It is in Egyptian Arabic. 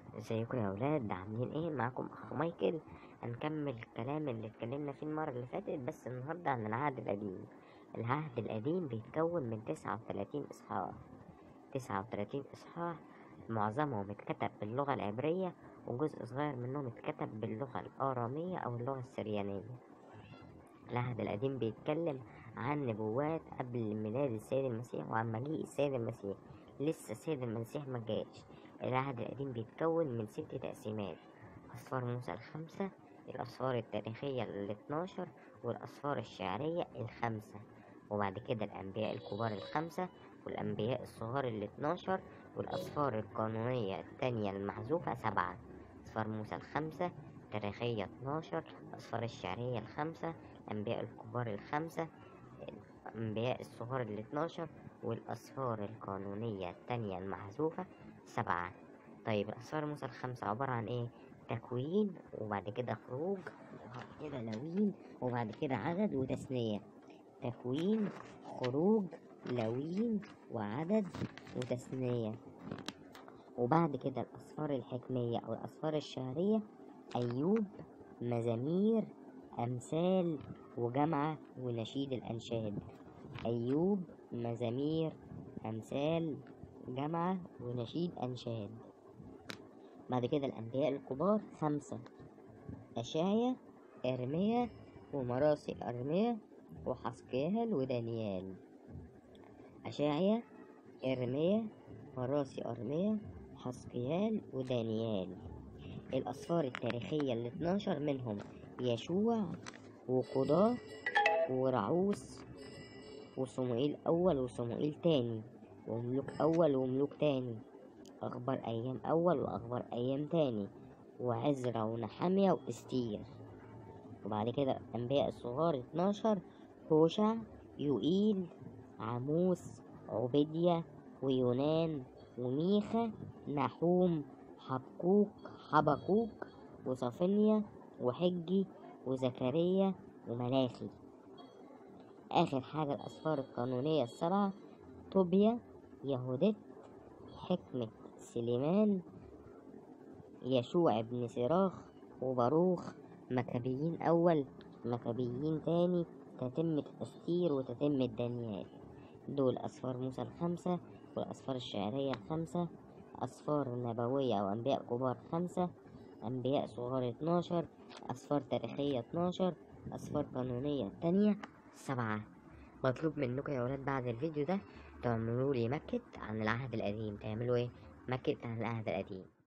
ازيكم يا ولاد عاملين ايه معاكم اخ مايكل هنكمل الكلام اللي اتكلمنا فيه المرة اللي فاتت بس النهاردة عن العهد القديم العهد القديم بيتكون من تسعة وتلاتين اصحاح تسعة وتلاتين اصحاح معظمهم اتكتب باللغة العبرية وجزء صغير منهم اتكتب باللغة الآرامية أو اللغة السريانية العهد القديم بيتكلم عن نبوات قبل ميلاد السيد المسيح وعن مجيء السيد المسيح لسه السيد المسيح ما جاش العهد القديم بيتكون من ست تقسيمات أسفار موسى الخمسة الأسفار التاريخية الاتناشر والأسفار الشعرية الخمسة وبعد كده الأنبياء الكبار الخمسة والأنبياء الصغار الاتناشر والأسفار القانونية التانية المحذوفة سبعة أسفار موسى الخمسة التاريخية اتناشر الأسفار الشعرية الخمسة الأنبياء الكبار الخمسة الأنبياء الصغار الاتناشر والأسفار القانونية التانية المحذوفة سبعة طيب الأسفار موسى الخمسة عبارة عن إيه؟ تكوين وبعد كده خروج وبعد كده لوين وبعد كده عدد وتثنية تكوين خروج لوين وعدد وتثنية وبعد كده الأسفار الحكمية أو الأسفار الشهرية أيوب مزامير أمثال وجمعة ونشيد الأنشاد أيوب مزامير أمثال جمعة ونشيد أنشاد بعد كده الأنبياء الكبار خمسة أشعيا إرميا ومراسي أرميا وحسقيال ودانيال أشعيا إرميا مراسي أرميا حسقيال ودانيال الأسفار التاريخية اللي 12 منهم يشوع وقضاة ورعوس وصموئيل أول وصموئيل تاني وملوك أول وملوك تاني أخبار أيام أول وأخبار أيام تاني وعزرا ونحمية وإستير وبعد كده الأنبياء الصغار اتناشر هوشع يوئيل عموس عبيدية ويونان وميخا نحوم حبقوق حبقوق وصفنيا وحجي وزكريا وملاخي آخر حاجة الأسفار القانونية السبعة طوبيا يهودت حكمة سليمان يشوع بن سراخ وباروخ مكابيين أول مكابيين تاني تتمة أستير وتتمة دانيال دول أسفار موسى الخمسة والأسفار الشعرية الخمسة أسفار نبوية أو أنبياء كبار خمسة أنبياء صغار اتناشر أسفار تاريخية اتناشر أسفار قانونية تانية سبعة مطلوب منكم يا ولاد بعد الفيديو ده تعملوا لي ماكت عن العهد القديم تعملوا ايه ماكت عن العهد القديم